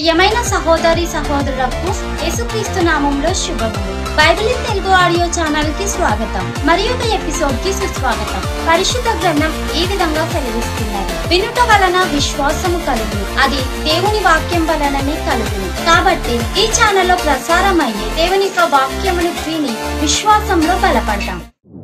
ప్రియమైన సహోదరి సహోదరులకు యేసుక్రీస్తు నామంలో శుభములు Bible in Telugu audio channel కి స్వాగతం మరి ఒక ఎపిసోడ్ కి సుస్వాగతం పరిశుద్ధ గ్రంథం ఈ విధంగా సెలవిస్తున్నది వినుట వలన విశ్వాసము కలుగును అది దేవుని వాక్యం వలననే కలుగును కాబట్టి ఈ ఛానల్లో ప్రసారమయ్యే దేవుని యొక్క వాక్యమును విని విశ్వాసంలో బలపడతాం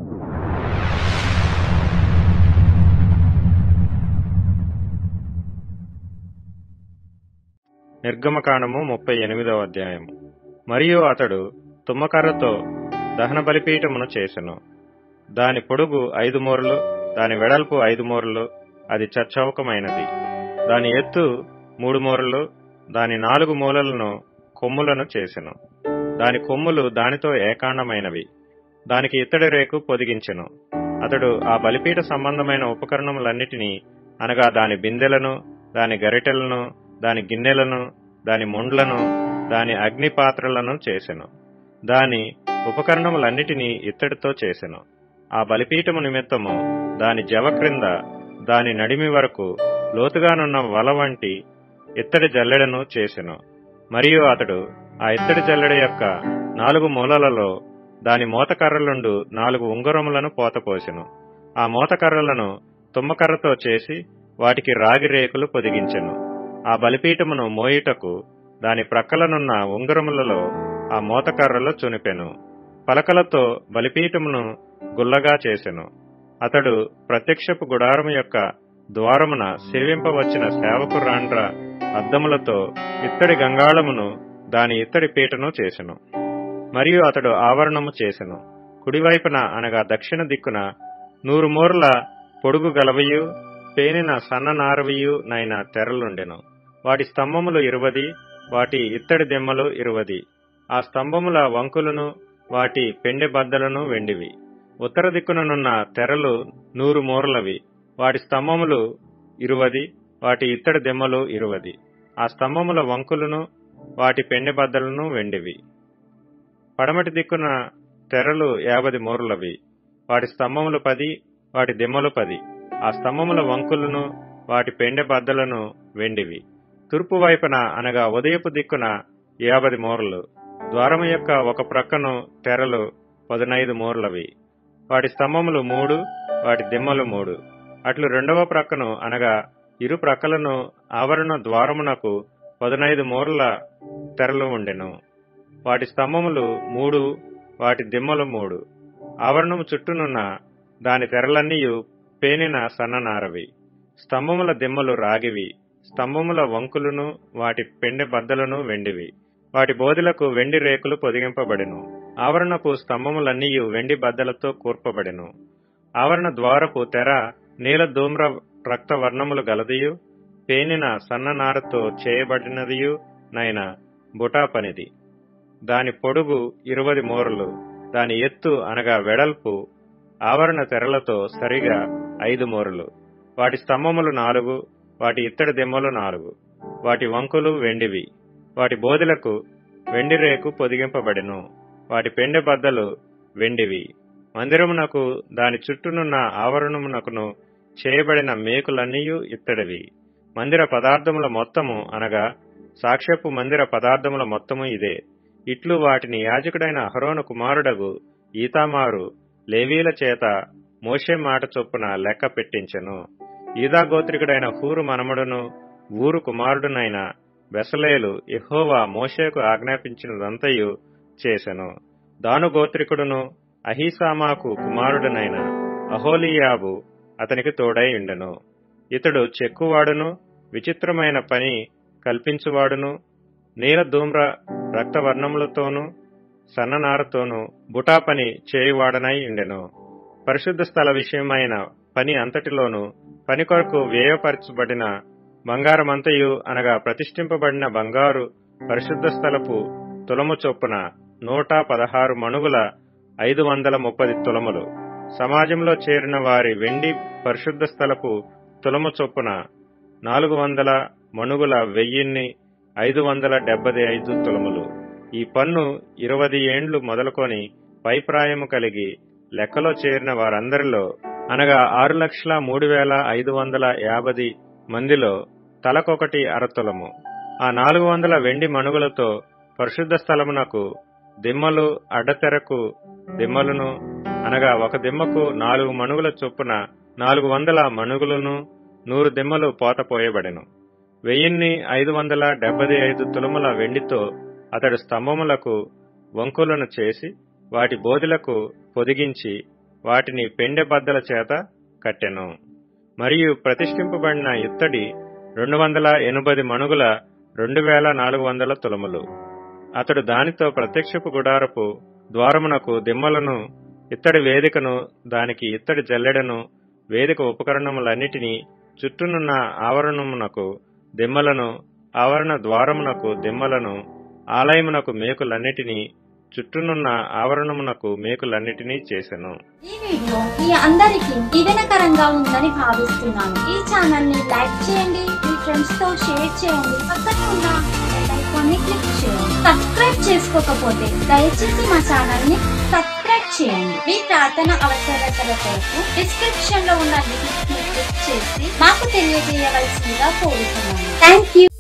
నిర్గమకాండము ముప్పై ఎనిమిదవ అధ్యాయము మరియు అతడు తుమ్మకర్రతో దహన బలిపీఠమును చేసెను దాని పొడుగు ఐదు మూరలు దాని వెడల్పు ఐదు మూరలు అది చచ్చౌకమైనది దాని ఎత్తు మూడు మూరలు దాని నాలుగు మూలలను కొమ్ములను చేసెను దాని కొమ్ములు దానితో ఏకాండమైనవి దానికి ఇత్తడి రేకు పొదిగించెను అతడు ఆ బలిపీఠ సంబంధమైన ఉపకరణములన్నిటినీ అనగా దాని బిందెలను దాని గరిటెలను దాని గిన్నెలను దాని ముండ్లను దాని అగ్ని పాత్రలను చేసెను దాని ఉపకరణములన్నిటినీ ఇత్తడితో చేసెను ఆ బలిపీఠము నిమిత్తము దాని జవ క్రింద దాని నడిమి వరకు లోతుగానున్న వల వంటి ఇత్తడి జల్లెడను చేసెను మరియు అతడు ఆ ఇత్తడి జల్లెడ యొక్క నాలుగు మూలలలో దాని మోతకర్రలుండు నాలుగు ఉంగరములను పోతపోసెను ఆ మోతకర్రలను తుమ్మకర్రతో చేసి వాటికి రాగి రేకులు పొదిగించెను ఆ బలిపీఠమును మోయుటకు దాని ప్రక్కలనున్న ఉంగరములలో ఆ మోతకర్రలు చునిపెను పలకలతో బలిపీఠమును గుల్లగా చేసెను అతడు ప్రత్యక్షపు గుడారము యొక్క ద్వారమున సేవింపవచ్చిన సేవకురాండ్ర అద్దములతో ఇత్తడి గంగాళమును దాని ఇత్తడి పీటను చేసెను మరియు అతడు ఆవరణము చేసెను కుడివైపున అనగా దక్షిణ దిక్కున నూరు మూరల పొడుగు గలవయు పేనిన సన్న నారవియు నైన తెరలుండెను వాటి స్తంభములు ఇరువది వాటి ఇత్తడి దెమ్మలు ఇరువది ఆ స్తంభముల వంకులను వాటి పెండె బద్దలను వెండివి ఉత్తర దిక్కుననున్న తెరలు నూరు మూరలవి వాటి స్తంభములు ఇరువది వాటి ఇత్తడి దెమ్మలు ఇరువది ఆ స్తంభముల వంకులను వాటి పెండె బద్దలను వెండివి పడమటి దిక్కున తెరలు యాభది మూరలవి వాటి స్తంభములు పది వాటి దెమ్మలు పది ఆ స్తంభముల వంకులను వాటి పెండె బద్దలను వెండివి తూర్పు వైపున అనగా ఉదయపు దిక్కున యాభది మూరలు ద్వారము యొక్క ఒక ప్రక్కను తెరలు పదునైదు మూరలవి వాటి స్తంభములు మూడు వాటి దిమ్మలు మూడు అట్లు రెండవ ప్రక్కను అనగా ఇరు ప్రక్కలను ఆవరణ ద్వారమునకు పదునైదు మూరల తెరలు ఉండెను వాటి స్తంభములు మూడు వాటి దిమ్మలు మూడు ఆవరణము చుట్టూనున్న దాని తెరలన్నీయు పేనిన సన్ననారవి స్తంభముల దిమ్మలు రాగివి స్తంభముల వంకులను వాటి పెండె బద్దలను వెండివి వాటి బోధులకు వెండి రేకులు పొదిగింపబడెను ఆవరణపు స్తంభములన్నీయు వెండి బద్దలతో కూర్పబడెను ఆవరణ ద్వారపు తెర నీల ధూమ్ర రక్త వర్ణములు గలదియు పేనిన సన్ననారతో చేయబడినదియు నైన బుటా పనిది దాని పొడుగు ఇరువది మూరలు దాని ఎత్తు అనగా వెడల్పు ఆవరణ తెరలతో సరిగా ఐదు మూరలు వాటి స్తంభములు నాలుగు వాటి ఇత్తడి దెమ్మలు నాలుగు వాటి వంకులు వెండివి వాటి బోధులకు వెండి రేకు పొదిగింపబడెను వాటి పెండె బద్దలు వెండివి మందిరమునకు దాని చుట్టూనున్న ఆవరణమునకును చేయబడిన మేకులన్నీయు ఇత్తడివి మందిర పదార్థముల మొత్తము అనగా సాక్ష్యపు మందిర పదార్థముల మొత్తము ఇదే ఇట్లు వాటిని యాజకుడైన అహరోను కుమారుడగు ఈతామారు లేవీల చేత మోషే మాట చొప్పున లెక్క పెట్టించెను ఈదా గోత్రికుడైన హూరు మనమడును ఊరు కుమారుడునైన బెసలేలు ఎహోవా మోషేకు ఆజ్ఞాపించినదంతయు చేసెను దాను గోత్రికుడును అహీసామాకు కుమారుడునైన అహోలియాబు అతనికి తోడై ఉండెను ఇతడు చెక్కువాడును విచిత్రమైన పని కల్పించువాడును నీల ధూమ్ర రక్తవర్ణములతోనూ సన్ననారతోనూ బుటా పని చేయువాడనై ఉండెను పరిశుద్ధ స్థల విషయమైన పని అంతటిలోనూ పని కొరకు వ్యయపరచబడిన బంగారమంతయు అనగా ప్రతిష్ఠింపబడిన బంగారు పరిశుద్ధ స్థలపు తులము చొప్పున నూట పదహారు మణుగుల ఐదు వందల ముప్పది తులములు సమాజంలో చేరిన వారి వెండి పరిశుద్ధ స్థలపు తులము చొప్పున నాలుగు వందల మణుగుల వెయ్యిన్ని ఐదు వందల డెబ్బది ఐదు తులములు ఈ పన్ను ఇరవది ఏండ్లు మొదలుకొని పైప్రాయము కలిగి లెక్కలో చేరిన వారందరిలో అనగా ఆరు లక్షల మూడు వేల ఐదు వందల యాభై మందిలో తలకొకటి అరతులము ఆ నాలుగు వందల వెండి మణుగులతో పరిశుద్ధ స్థలమునకు దిమ్మలు అడ్డతెరకు దిమ్మలను అనగా ఒక దిమ్మకు నాలుగు మణుగుల చొప్పున నాలుగు వందల మణుగులను నూరు దిమ్మలు పోతపోయబడెను వెయ్యిన్ని ఐదు వందల డెబ్బై ఐదు తులముల వెండితో అతడు స్తంభములకు వంకులను చేసి వాటి బోధులకు పొదిగించి వాటిని పెండె బద్దల చేత కట్టెను మరియు ప్రతిష్ఠింపబడిన ఇత్తడి రెండు వందల ఎనభై మణుగుల రెండు వేల నాలుగు వందల తులములు అతడు దానితో ప్రత్యక్షపు గుడారపు ద్వారమునకు దిమ్మలను ఇత్తడి వేదికను దానికి ఇత్తడి జల్లెడను వేదిక ఉపకరణములన్నిటినీ చుట్టూనున్న ఆవరణమునకు దిమ్మలను ఆవరణ ద్వారమునకు దిమ్మలను ఆలయమునకు మేకులన్నిటినీ చుట్టూనున్న ఆవరణమునకు మేకులన్నిటినీ చేసెను ఈ వీడియో మీ అందరికీ దీవెనకరంగా ఉందని భావిస్తున్నాను ఈ ఛానల్ ని లైక్ చేయండి మీ ఫ్రెండ్స్ తో షేర్ చేయండి పక్కనే ఉన్న బెల్ ఐకాన్ ని క్లిక్ చేయండి సబ్స్క్రైబ్ చేసుకోకపోతే దయచేసి మా ఛానల్ ని సబ్స్క్రైబ్ చేయండి మీ ప్రార్థన అవసరతల కొరకు డిస్క్రిప్షన్ లో ఉన్న లింక్ ని క్లిక్ చేసి మాకు తెలియజేయవలసిందిగా కోరుతున్నాను థ్యాంక్ యూ